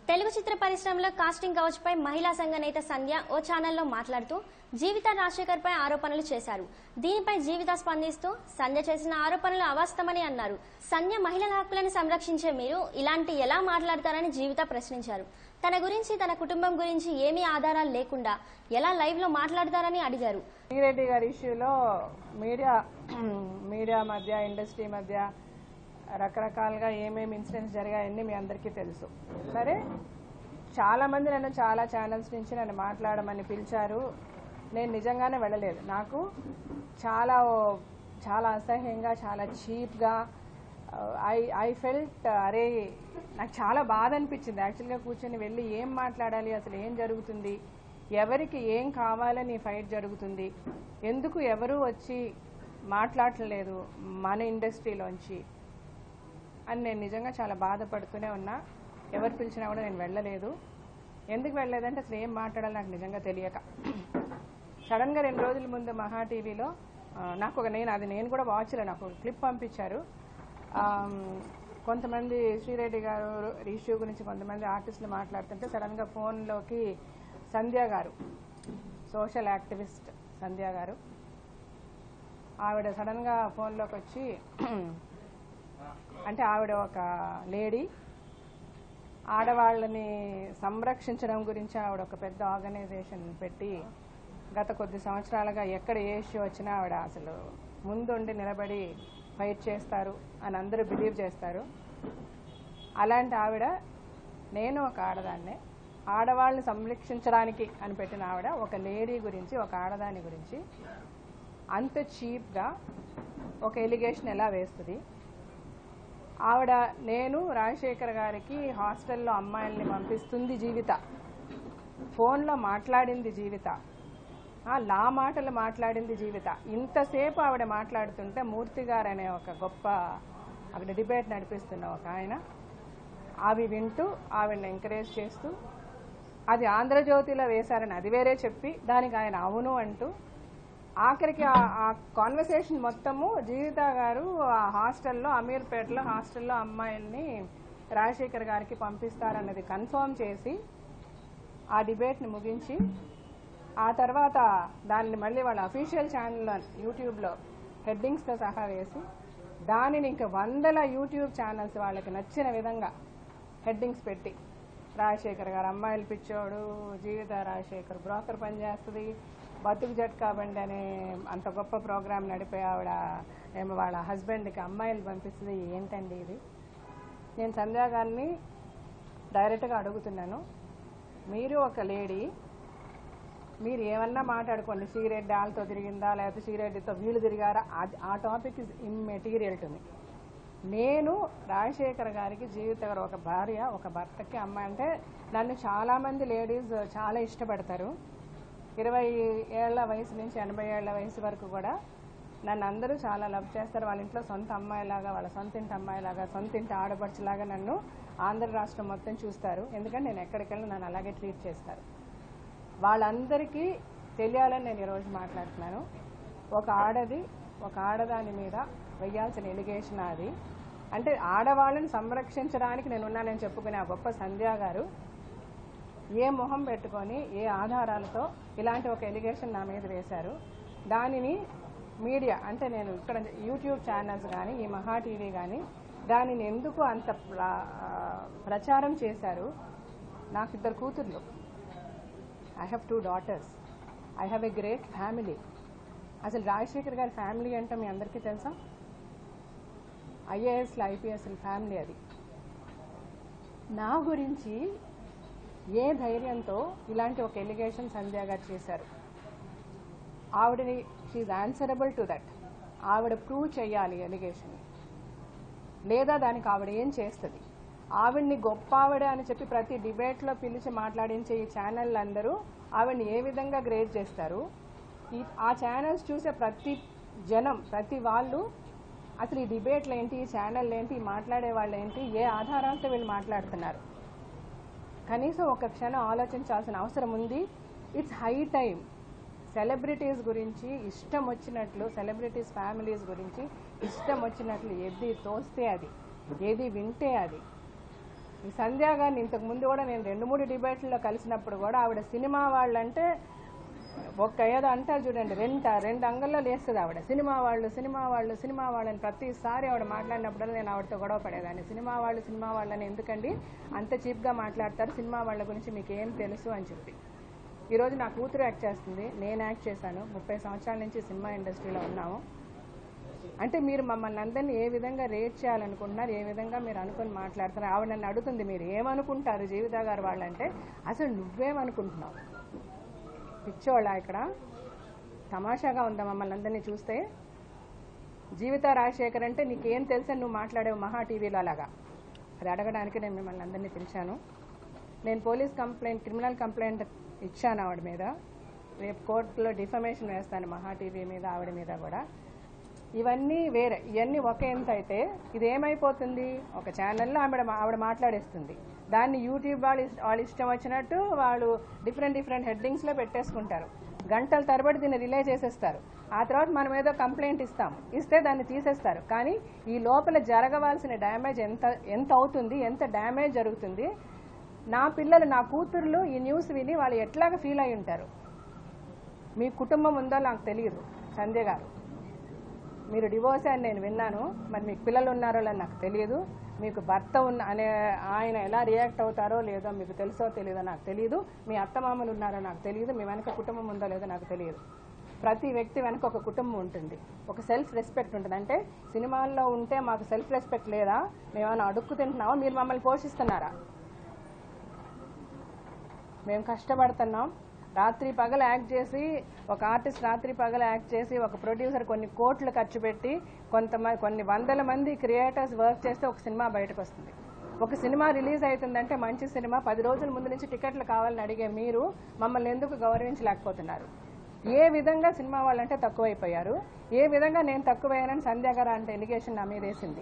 తెలుగు చిత్ర పరిశ్రమలో casting couch పై మహిళా సంఘ నేత సంధ్య ఓ ఛానల్లో మాట్లాడుతూ జీవిత రాజశేఖర్ పై ఆరోపణలు చేశారు దీనిపై జీవిత స్పందిస్తూ సంధ్య చేసిన ఆరోపణలు అవాస్తవమని అన్నారు సంధ్య మహిళల హక్కులను సంరక్షించే మీరు ఇలాంటి ఎలా మాట్లాడతారని జీవిత ప్రశ్నించారు తన గురించి తన కుటుంబం గురించి ఏమీ ఆధారాలు లేకుండా ఎలా లైవ్ లో మాట్లాడతారని అడిగారు శ్రీరెడ్డి గారి ఇష్యూలో మీడియా మీడియా మధ్య ఇండస్ట్రీ మధ్య రకరకాలుగా ఏమేమి ఇన్సిడెంట్స్ జరిగాయని మీ అందరికీ తెలుసు సరే చాలా మంది నన్ను చాలా ఛానల్స్ నుంచి నన్ను మాట్లాడమని పిలిచారు నేను నిజంగానే వెళ్ళలేదు నాకు చాలా ఓ- చాలా అసహ్యంగా చాలా చీప్గా ఐ ఐ ఫెల్ట్ అరే నాకు చాలా బాధ అనిపించింది యాక్చువల్గా కూర్చొని వెళ్ళి ఏం మాట్లాడాలి అసలు ఏం జరుగుతుంది ఎవరికి ఏం కావాలని ఫైట్ జరుగుతుంది ఎందుకు ఎవరు వచ్చి మాట్లాడలేదు మన ఇండస్ట్రీలోంచి అని నేను నిజంగా చాలా బాధపడుతూనే ఉన్నా ఎవరు పిలిచినా కూడా నేను వెళ్ళలేదు ఎందుకు వెళ్ళలేదంటే అసలు ఏం మాట్లాడాలి నాకు నిజంగా తెలియక సడన్గా రెండు రోజుల ముందు మహా టీవీలో ఆ, నాకు ఒక నేను అది నేను కూడా వాచ్లో నాకు ఒక క్లిప్ పంపించారు ఆమ్, కొంతమంది శ్రీరెడ్డి గారు రిషు గురించి కొంతమంది ఆర్టిస్టులు మాట్లాడుతుంటే సడన్గా ఫోన్లోకి సంధ్య గారు సోషల్ యాక్టివిస్ట్ సంధ్య గారు ఆవిడ సడన్గా ఫోన్లోకి వచ్చి అంటే ఆవిడ ఒక లేడీ ఆడవాళ్ళని సంరక్షించడం గురించి ఆవిడ ఒక పెద్ద ఆర్గనైజేషన్ పెట్టి గత కొద్ది సంవత్సరాలుగా ఎక్కడ ఏ ఇష్యూ వచ్చినా ఆవిడ అసలు ముందుండి నిలబడి ఫైట్ చేస్తారు అని అందరూ బిలీవ్ చేస్తారు అలాంటి ఆవిడ నేను ఒక ఆడదాన్నే ఆడవాళ్ళని సంరక్షించడానికి అని పెట్టిన ఆవిడ ఒక లేడీ గురించి ఒక ఆడదాని గురించి అంత చీప్గా ఒక ఎలిగేషన్ ఎలా వేస్తుంది ఆవిడ నేను రాజశేఖర్ గారికి హాస్టల్లో అమ్మాయిల్ని పంపిస్తుంది జీవిత ఫోన్లో మాట్లాడింది జీవిత ఆ, లా మాటలు మాట్లాడింది జీవిత ఇంతసేపు ఆవిడ మాట్లాడుతుంటే మూర్తి గారు అనే ఒక గొప్ప అక్కడ డిబేట్ నడిపిస్తున్న ఒక ఆయన అవి వింటూ ఆవిడని ఎంకరేజ్ చేస్తూ అది ఆంధ్రజ్యోతిలో వేశారని అది వేరే చెప్పి దానికి ఆయన అవును అంటూ ఆఖరికి ఆ- ఆ కాన్వర్సేషన్ మొత్తము జీవిత గారు ఆ హాస్టల్లో అమీర్పేటలో హాస్టల్లో అమ్మాయిల్ని రాజశేఖర్ గారికి పంపిస్తారన్నది కన్ఫర్మ్ చేసి ఆ డిబేట్ని ముగించి ఆ తర్వాత దాన్ని మళ్ళీ వాళ్ళ అఫీషియల్ ఛానల్లో యూట్యూబ్లో హెడ్డింగ్స్తో సహా వేసి దానిని ఇంకా వందల యూట్యూబ్ ఛానల్స్ వాళ్ళకి నచ్చిన విధంగా హెడ్డింగ్స్ పెట్టి రాజశేఖర్ గారు అమ్మాయిలు పిచ్చోడు జీవిత రాజశేఖర్ బ్రోకర్ పనిచేస్తుంది బతుకు జట్కా బండి అనే అంత గొప్ప ప్రోగ్రాం నడిపే ఆవిడ ఏమో వాళ్ళ హస్బెండ్కి అమ్మాయిలు పంపిస్తుంది ఏంటండి ఇది నేను సంధ్యా గారిని డైరెక్ట్గా అడుగుతున్నాను మీరు ఒక లేడీ మీరు ఏమన్నా మాట్లాడుకోండి సిగరెట్ డాల్తో తిరిగిందా లేకపోతే సిగరెట్తో వీళ్ళు తిరిగారా అది ఆ topic is immaterial to me నేను రాజశేఖర్ గారికి జీవిత గారు ఒక భార్య ఒక భర్తకి అమ్మాయి అంటే నన్ను చాలామంది లేడీస్ చాలా ఇష్టపడతారు ఇరవై ఏళ్ల వయసు నుంచి ఎనభై ఏళ్ల వయసు వరకు కూడా నన్ను అందరూ చాలా లవ్ చేస్తారు వాళ్ళ ఇంట్లో సొంత అమ్మాయిలాగా వాళ్ళ సొంత ఇంటి అమ్మాయిలాగా సొంత ఇంటి ఆడపడుచులాగా నన్ను ఆంధ్ర రాష్ట్రం మొత్తం చూస్తారు ఎందుకంటే నేను ఎక్కడికి వెళ్ళినా నన్ను అలాగే ట్రీట్ చేస్తారు వాళ్ళందరికీ తెలియాలని నేను ఈరోజు మాట్లాడుతున్నాను ఒక ఆడది ఒక ఆడదాని మీద వెయ్యాల్సిన ఎలిగేషన్ అది అంటే ఆడవాళ్ళని సంరక్షించడానికి నేను ఉన్నానని చెప్పుకునే ఆ గొప్ప సంధ్య గారు ఏ మొహం పెట్టుకొని ఏ ఆధారాలతో ఇలాంటి ఒక ఎలిగేషన్ నా మీద వేశారు దానిని మీడియా అంటే నేను ఇక్కడ యూట్యూబ్ ఛానల్స్ కానీ ఈ మహా టీవీ కానీ దానిని ఎందుకు అంత ప్ర- ప్రచారం చేశారు నాకు ఇద్దరు కూతుర్లు I have two daughters I have a great family అసలు రాజశేఖర్ గారి ఫ్యామిలీ అంటే మీ అందరికీ తెలుసా ఐఏఎస్ల ఐపీఎస్ల ఫ్యామిలీ అది నా గురించి ఏ ధైర్యంతో ఇలాంటి ఒక ఎలిగేషన్ సంధ్య గారు చేశారు ఆవిడని షీఈ్ ఆన్సరబుల్ టు దట్ ఆవిడ ప్రూవ్ చేయాలి ఎలిగేషన్ లేదా దానికి ఆవిడ ఏం చేస్తుంది ఆవిడ్ని గొప్ప ఆవిడ అని చెప్పి ప్రతి డిబేట్లో పిలిచి మాట్లాడించే ఈ ఛానల్ అందరూ ఆవిడ్ని ఏ విధంగా గ్రేడ్ చేస్తారు ఈ ఆ ఛానల్స్ చూసే ప్రతి జనం ప్రతి వాళ్ళు అసలు ఈ డిబేట్లు ఏంటి ఈ ఛానల్ ఏంటి ఈ మాట్లాడే వాళ్ళు ఏంటి ఏ ఆధారాలతో వీళ్ళు మాట్లాడుతున్నారు కనీసం ఒక క్షణం ఆలోచించాల్సిన అవసరం ఉంది ఇట్స్ హై టైం సెలబ్రిటీస్ గురించి ఇష్టం వచ్చినట్లు సెలబ్రిటీస్ ఫ్యామిలీస్ గురించి ఇష్టం వచ్చినట్లు ఏది తోస్తే అది ఏది వింటే అది ఈ సంధ్యా గారిని ఇంతకు ముందు కూడా నేను రెండు మూడు డిబేట్లలో కలిసినప్పుడు కూడా ఆవిడ సినిమా వాళ్ళంటే ఒక్క ఏదో అంటారు చూడండి రెండు రెండు అంగల్లో లేస్తుంది ఆవిడ సినిమా వాళ్ళు సినిమా వాళ్ళు సినిమా వాళ్ళని ప్రతిసారి ఆవిడ మాట్లాడినప్పుడు నేను ఆవిడతో గొడవ పడేదాన్ని సినిమా వాళ్ళు సినిమా వాళ్ళని ఎందుకండి అంత చీప్గా మాట్లాడతారు సినిమా వాళ్ళ గురించి మీకు ఏం తెలుసు అని చెప్పి ఈరోజు నా కూతురు యాక్ట్ చేస్తుంది నేను యాక్ట్ చేశాను ముప్పై సంవత్సరాల నుంచి సినిమా ఇండస్ట్రీలో ఉన్నాము అంటే మీరు మమ్మల్ని అందరినీ ఏ విధంగా రేట్ చేయాలనుకుంటున్నారు ఏ విధంగా మీరు అనుకుని మాట్లాడుతున్నారు ఆవిడ నన్ను అడుగుతుంది మీరు ఏమనుకుంటారు జీవిత గారు వాళ్ళంటే అసలు నువ్వేమనుకుంటున్నావు పిచ్చోళ్ళ ఇక్కడ తమాషాగా ఉందా మమ్మల్ని అందరినీ చూస్తే జీవిత రాజశేఖర్ అంటే నీకేం తెలుసని నువ్వు మాట్లాడేవు మహా టీవీలో అలాగా అది అడగడానికి నేను మిమ్మల్ని అందరినీ పిలిచాను నేను పోలీస్ కంప్లైంట్ క్రిమినల్ కంప్లైంట్ ఇచ్చాను ఆవిడ మీద రేపు కోర్టులో డిఫమేషన్ వేస్తాను మహా టీవీ మీద ఆవిడ మీద కూడా ఇవన్నీ వేరే ఇవన్నీ ఒక ఎంత అయితే ఇది ఏమైపోతుంది ఒక ఛానల్లో ఆవిడ ఆవిడ మాట్లాడేస్తుంది దాన్ని యూట్యూబ్ వాళ్ళు ఇష్ట- వాళ్ళ ఇష్టం వచ్చినట్టు వాళ్ళు డిఫరెంట్ డిఫరెంట్ హెడ్డింగ్స్లో పెట్టేసుకుంటారు గంటల తరబడి దీన్ని రిలే చేసేస్తారు ఆ తర్వాత మనం ఏదో కంప్లైంట్ ఇస్తాం ఇస్తే దాన్ని తీసేస్తారు కానీ ఈ లోపల జరగవలసిన డ్యామేజ్ ఎంత ఎంత అవుతుంది ఎంత డ్యామేజ్ జరుగుతుంది నా పిల్లలు నా కూతుర్లు ఈ న్యూస్ విని వాళ్ళు ఎట్లాగా ఫీల్ అయి ఉంటారు మీ కుటుంబం ఉందో నాకు తెలియదు సంధ్య గారు మీరు డివోర్స్ అని నేను విన్నాను మరి మీకు పిల్లలు ఉన్నారో లేదో నాకు తెలియదు మీకు భర్త ఉన్న అనే ఆయన ఎలా రియాక్ట్ అవుతారో లేదో మీకు తెలుసో తెలియదో నాకు తెలియదు మీ అత్తమామలు ఉన్నారో నాకు తెలియదు మీ వెనక కుటుంబం ఉందో లేదో నాకు తెలియదు ప్రతి వ్యక్తి వెనక ఒక కుటుంబం ఉంటుంది ఒక సెల్ఫ్ రెస్పెక్ట్ ఉంటుంది అంటే సినిమాల్లో ఉంటే మాకు సెల్ఫ్ రెస్పెక్ట్ లేదా మేమేమైనా అడుక్కు తింటున్నామా మీరు మమ్మల్ని పోషిస్తున్నారా మేము కష్టపడుతున్నాం రాత్రి పగలు యాక్ట్ చేసి ఒక ఆర్టిస్ట్ రాత్రి పగలు యాక్ట్ చేసి ఒక ప్రొడ్యూసర్ కొన్ని కోట్లు ఖర్చు పెట్టి కొంతమంది కొన్ని వందల మంది క్రియేటర్స్ వర్క్ చేస్తే ఒక సినిమా బయటకు వస్తుంది ఒక సినిమా రిలీజ్ అవుతుందంటే మంచి సినిమా పది రోజుల ముందు నుంచి టికెట్లు కావాలని అడిగే మీరు మమ్మల్ని ఎందుకు గౌరవించలేకపోతున్నారు ఏ విధంగా సినిమా వాళ్ళంటే తక్కువైపోయారు ఏ విధంగా నేను తక్కువయ్యానని సంధ్య గారు అంటే ఎలిగేషన్ నా మీద వేసింది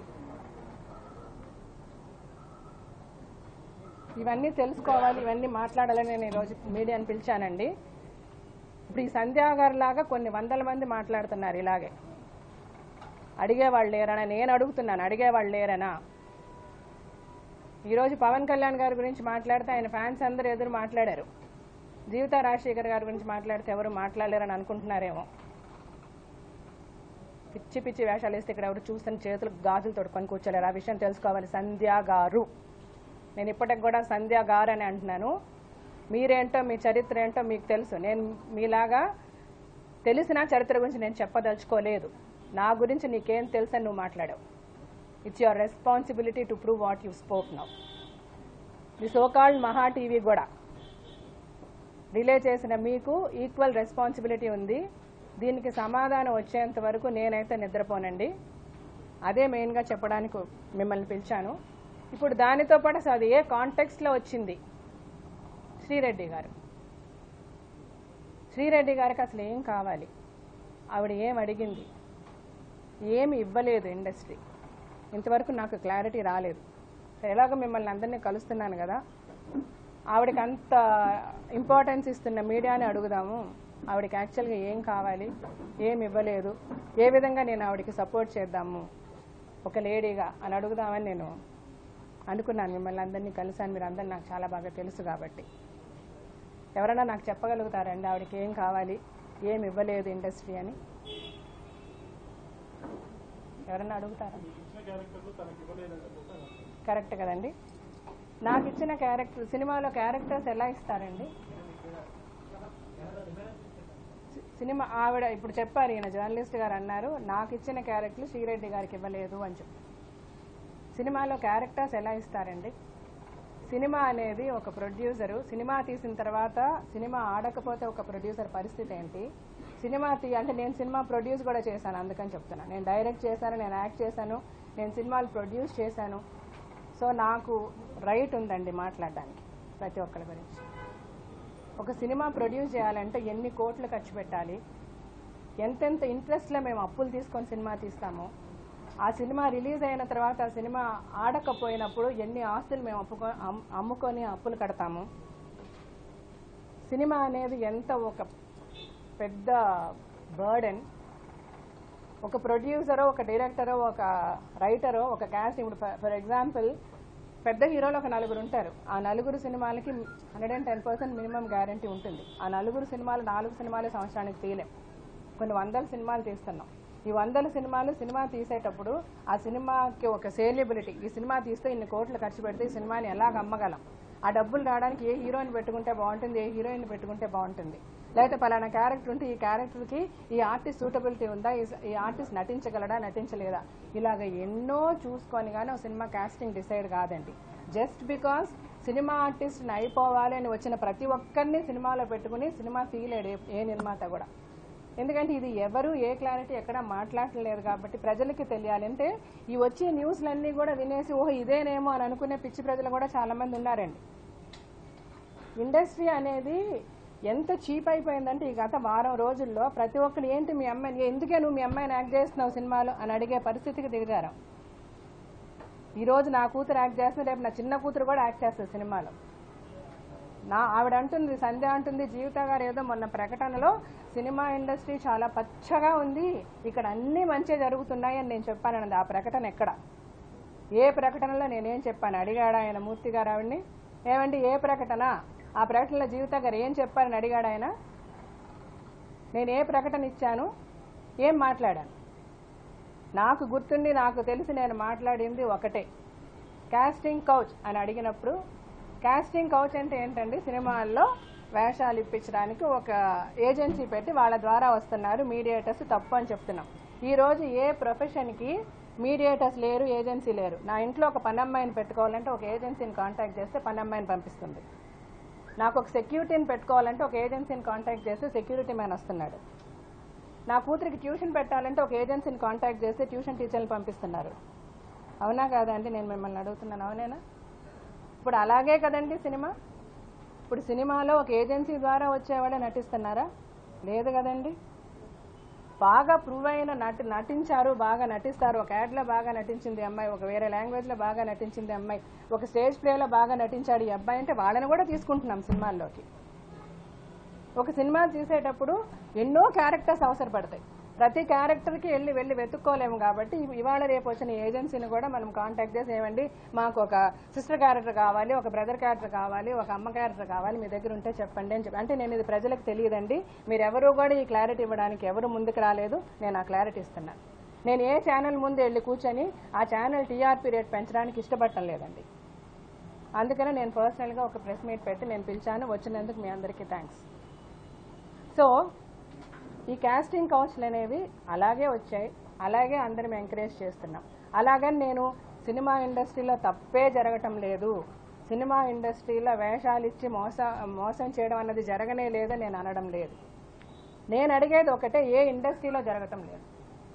ఇవన్నీ తెలుసుకోవాలి ఇవన్నీ మాట్లాడాలని నేను ఈరోజు మీడియాని పిలిచానండి ఇప్పుడు ఈ సంధ్యా గారు లాగా కొన్ని వందల మంది మాట్లాడుతున్నారు ఇలాగే అడిగేవాళ్ళు లేరనా నేను అడుగుతున్నాను అడిగేవాళ్ళు లేరనా ఈరోజు పవన్ కళ్యాణ్ గారి గురించి మాట్లాడితే ఆయన ఫ్యాన్స్ అందరూ ఎదురు మాట్లాడారు జీవిత రాజశేఖర్ గారి గురించి మాట్లాడితే ఎవరు మాట్లాడలేరని అనుకుంటున్నారేమో పిచ్చి పిచ్చి వేషాలు వేస్తే ఇక్కడ ఎవరు చూస్తున్న చేతులు గాజులు తొడుకొని కూర్చోలేరు ఆ విషయం తెలుసుకోవాలి సంధ్యా గారు నేను ఇప్పటికి కూడా సంధ్యా గారు అని అంటున్నాను మీరేంటో మీ చరిత్ర ఏంటో మీకు తెలుసు నేను మీలాగా తెలిసిన చరిత్ర గురించి నేను చెప్పదలుచుకోలేదు నా గురించి నీకేం తెలుసు అని నువ్వు మాట్లాడావు it's your responsibility to prove what you spoke now the so called Maha TV కూడా రిలే చేసిన మీకు ఈక్వల్ రెస్పాన్సిబిలిటీ ఉంది దీనికి సమాధానం వచ్చేంత వరకు నేనైతే నిద్రపోనండి అదే మెయిన్గా చెప్పడానికి మిమ్మల్ని పిలిచాను ఇప్పుడు దానితో పాటు అసలు అది ఏ కాంటెక్స్ట్లో వచ్చింది శ్రీరెడ్డి గారు శ్రీరెడ్డి గారికి అసలు ఏం కావాలి ఆవిడ ఏం అడిగింది ఏమి ఇవ్వలేదు ఇండస్ట్రీ ఇంతవరకు నాకు క్లారిటీ రాలేదు ఎలాగో మిమ్మల్ని అందరినీ కలుస్తున్నాను కదా ఆవిడకి అంత ఇంపార్టెన్స్ ఇస్తున్న మీడియాని అడుగుదాము ఆవిడకి యాక్చువల్గా ఏం కావాలి ఏం ఇవ్వలేదు ఏ విధంగా నేను ఆవిడకి సపోర్ట్ చేద్దాము ఒక లేడీగా అని అడుగుదామని నేను అనుకున్నాను మిమ్మల్ని అందరినీ కలిసాను మీరు అందరు నాకు చాలా బాగా తెలుసు కాబట్టి ఎవరైనా నాకు చెప్పగలుగుతారండి ఆవిడకి ఏం కావాలి ఏం ఇవ్వలేదు ఇండస్ట్రీ అని ఎవరైనా అడుగుతారా కరెక్ట్ కదండి నాకు ఇచ్చిన క్యారెక్టర్ సినిమాలో క్యారెక్టర్స్ ఎలా ఇస్తారండి సి- సినిమా ఆవిడ ఇప్పుడు చెప్పారు ఈయన జర్నలిస్ట్ గారు అన్నారు నాకు ఇచ్చిన క్యారెక్టర్ శ్రీరెడ్డి గారికి ఇవ్వలేదు అని చెప్పి సినిమాలో క్యారెక్టర్స్ ఎలా ఇస్తారండి సినిమా అనేది ఒక ప్రొడ్యూసరు సినిమా తీసిన తర్వాత సినిమా ఆడకపోతే ఒక ప్రొడ్యూసర్ పరిస్థితి ఏంటి సినిమా తీ అంటే నేను సినిమా ప్రొడ్యూస్ కూడా చేశాను అందుకని చెప్తున్నాను నేను డైరెక్ట్ చేశాను నేను యాక్ట్ చేశాను నేను సినిమాలు ప్రొడ్యూస్ చేశాను సో నాకు రైట్ ఉందండి మాట్లాడడానికి ప్రతి ఒక్కరి గురించి ఒక సినిమా ప్రొడ్యూస్ చేయాలంటే ఎన్ని కోట్లు ఖర్చు పెట్టాలి ఎంతెంత ఇంట్రెస్ట్లో మేము అప్పులు తీసుకొని సినిమా తీస్తామో ఆ సినిమా రిలీజ్ అయిన తర్వాత ఆ సినిమా ఆడకపోయినప్పుడు ఎన్ని ఆస్తులు మేము అప్పుకో అమ్- అమ్ముకొని అప్పులు కడతాము సినిమా అనేది ఎంత ఒక పెద్ద బర్డెన్ ఒక ప్రొడ్యూసరో ఒక డైరెక్టరో ఒక రైటరో ఒక క్యాస్ట్ ఇప్పుడు ఫర్ ఎగ్జాంపుల్ పెద్ద హీరోలు ఒక నలుగురు ఉంటారు ఆ నలుగురు సినిమాలకి hundred and ten percent minimum guarantee ఉంటుంది ఆ నలుగురు సినిమాలు నాలుగు సినిమాలు సంవత్సరానికి తీయలేం కొన్ని వందల సినిమాలు తీస్తున్నాం ఈ వందల సినిమాలు సినిమా తీసేటప్పుడు ఆ సినిమాకి ఒక సేలియబిలిటీ ఈ సినిమా తీస్తే ఇన్ని కోట్లు ఖర్చు పెడితే ఈ సినిమాని ఎలాగ అమ్మగలం ఆ డబ్బులు రావడానికి ఏ హీరోయిన్ పెట్టుకుంటే బాగుంటుంది ఏ హీరోయిన్ పెట్టుకుంటే బాగుంటుంది లేకపోతే పలానా క్యారెక్టర్ ఉంటే ఈ క్యారెక్టర్కి ఈ ఆర్టిస్ట్ సూటబిలిటీ ఉందా ఈ- ఈ ఆర్టిస్ట్ నటించగలడా నటించలేదా ఇలాగ ఎన్నో చూసుకొని కానీ ఒక సినిమా కాస్టింగ్ డిసైడ్ కాదండి జస్ట్ బికాస్ సినిమా ఆర్టిస్ట్ని అయిపోవాలి అని వచ్చిన ప్రతి ఒక్కరిని సినిమాలో పెట్టుకుని సినిమా తీయలేడు ఏ- ఏ నిర్మాత కూడా ఎందుకంటే ఇది ఎవరు ఏ క్లారిటీ ఎక్కడ మాట్లాడలేదు కాబట్టి ప్రజలకి తెలియాలి అంటే ఈ వచ్చే న్యూస్లన్నీ కూడా వినేసి ఓహో ఇదేనేమో అని అనుకునే పిచ్చి ప్రజలు కూడా చాలా మంది ఉన్నారండి ఇండస్ట్రీ అనేది ఎంత చీప్ అయిపోయిందంటే ఈ గత వారం రోజుల్లో ప్రతి ఒక్కరు ఏంటి మీ అమ్మాయిని ఎందుకే నువ్వు మీ అమ్మాయిని యాక్ట్ చేస్తున్నావు సినిమాలో అని అడిగే పరిస్థితికి దిగజారం ఈ రోజు నా కూతురు యాక్ట్ చేస్తుంది రేపు నా చిన్న కూతురు కూడా యాక్ట్ చేస్తుంది సినిమాలో నా ఆవిడ అంటుంది సంధ్య అంటుంది జీవిత గారు ఏదో మొన్న ప్రకటనలో సినిమా ఇండస్ట్రీ చాలా పచ్చగా ఉంది ఇక్కడ అన్ని మంచిగా జరుగుతున్నాయి అని నేను చెప్పానండి ఆ ప్రకటన ఎక్కడ ఏ ప్రకటనలో నేనేం చెప్పాను అడిగాడు ఆయన మూర్తి గారు ఆవిడ్ని ఏమండి ఏ ప్రకటన ఆ ప్రకటనలో జీవిత గారు ఏం చెప్పారని అడిగాడు ఆయన నేను ఏ ప్రకటన ఇచ్చాను ఏం మాట్లాడాను నాకు గుర్తుండి నాకు తెలిసి నేను మాట్లాడింది ఒకటే కాస్టింగ్ కౌచ్ అని అడిగినప్పుడు కాస్టింగ్ కౌచ్ అంటే ఏంటండి సినిమాల్లో వేషాలు ఇప్పించడానికి ఒక ఏజెన్సీ పెట్టి వాళ్ళ ద్వారా వస్తున్నారు మీడియేటర్స్ తప్పు అని చెప్తున్నాం ఈ రోజు ఏ ప్రొఫెషన్కి మీడియేటర్స్ లేరు ఏజెన్సీ లేరు నా ఇంట్లో ఒక పని అమ్మాయిని పెట్టుకోవాలంటే ఒక ఏజెన్సీని కాంటాక్ట్ చేస్తే పని అమ్మాయిని పంపిస్తుంది నాకు ఒక సెక్యూరిటీని పెట్టుకోవాలంటే ఒక ఏజెన్సీని కాంటాక్ట్ చేస్తే సెక్యూరిటీ మ్యాన్ వస్తున్నాడు నా కూతురికి ట్యూషన్ పెట్టాలంటే ఒక ఏజెన్సీని కాంటాక్ట్ చేస్తే ట్యూషన్ టీచర్ని పంపిస్తున్నారు అవునా కాదండి నేను మిమ్మల్ని అడుగుతున్నాను అవునేనా ఇప్పుడు అలాగే కదండి సినిమా ఇప్పుడు సినిమాలో ఒక ఏజెన్సీ ద్వారా వచ్చేవాళ్ళే నటిస్తున్నారా లేదు కదండి బాగా ప్రూవ్ అయిన నటి నటించారు బాగా నటిస్తారు ఒక యాడ్లో బాగా నటించింది ఈ అమ్మాయి ఒక వేరే లాంగ్వేజ్లో బాగా నటించింది ఈ అమ్మాయి ఒక స్టేజ్ ప్లేలో బాగా నటించాడు ఈ అబ్బాయి అంటే వాళ్ళని కూడా తీసుకుంటున్నాం సినిమాల్లోకి ఒక సినిమా తీసేటప్పుడు ఎన్నో క్యారెక్టర్స్ అవసరపడతాయి ప్రతి క్యారెక్టర్కి వెళ్ళి వెళ్ళి వెతుక్కోలేము కాబట్టి ఇవ- ఇవాళ రేపు వచ్చిన ఏజెన్సీని కూడా మనం కాంటాక్ట్ చేసి ఏమండి మాకు ఒక సిస్టర్ క్యారెక్టర్ కావాలి ఒక బ్రదర్ క్యారెక్టర్ కావాలి ఒక అమ్మ క్యారెక్టర్ కావాలి మీ దగ్గర ఉంటే చెప్పండి అని చెప్పి అంటే నేను ఇది ప్రజలకు తెలియదండి మీరు ఎవరు కూడా ఈ క్లారిటీ ఇవ్వడానికి ఎవరు ముందుకు రాలేదు నేను ఆ క్లారిటీ ఇస్తున్నాను నేను ఏ ఛానల్ ముందు వెళ్ళి కూర్చొని ఆ ఛానల్ టీఆర్పీ రేట్ పెంచడానికి ఇష్టపడటం లేదండి అందుకనే నేను పర్సనల్గా ఒక ప్రెస్ మీట్ పెట్టి నేను పిలిచాను వచ్చినందుకు మీ అందరికీ థ్యాంక్స్ సో ఈ కాస్టింగ్ కౌన్సిల్ అనేవి అలాగే వచ్చాయి అలాగే అందరం ఎంకరేజ్ చేస్తున్నాం అలాగని నేను సినిమా ఇండస్ట్రీలో తప్పే జరగటం లేదు సినిమా ఇండస్ట్రీలో వేషాలు ఇచ్చి మోస మోసం చేయడం అన్నది జరగనే లేదని నేను అనడం లేదు నేను అడిగేది ఒకటే ఏ ఇండస్ట్రీలో జరగటం లేదు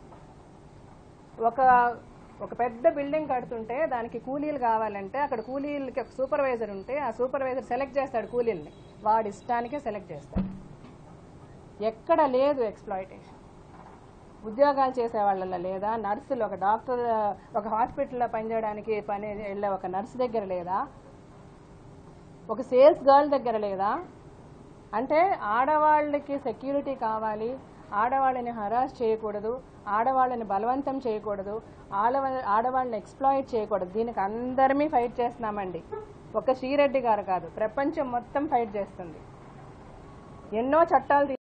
ఒక ఒక పెద్ద బిల్డింగ్ కడుతుంటే దానికి కూలీలు కావాలంటే అక్కడ కూలీలకి ఒక సూపర్వైజర్ ఉంటే ఆ సూపర్వైజర్ సెలెక్ట్ చేస్తాడు కూలీల్ని వాడి ఇష్టానికే సెలెక్ట్ చేస్తాడు ఎక్కడ లేదు ఎక్స్ప్లాయిటేషన్ ఉద్యోగాలు చేసే వాళ్ళ లేదా నర్సులు ఒక డాక్టర్ ఒక హాస్పిటల్లో పనిచేయడానికి పని వెళ్ళే ఒక నర్సు దగ్గర లేదా ఒక సేల్స్ గర్ల్ దగ్గర లేదా అంటే ఆడవాళ్ళకి సెక్యూరిటీ కావాలి ఆడవాళ్ళని హరాస్ చేయకూడదు ఆడవాళ్ళని బలవంతం చేయకూడదు ఆడవ ఆడవాళ్ళని ఎక్స్ప్లాయిట్ చేయకూడదు దీనికి అందరమీ ఫైట్ చేస్తున్నామండి ఒక శ్రీరెడ్డి గారు కాదు ప్రపంచం మొత్తం ఫైట్ చేస్తుంది ఎన్నో చట్టాలు తీ-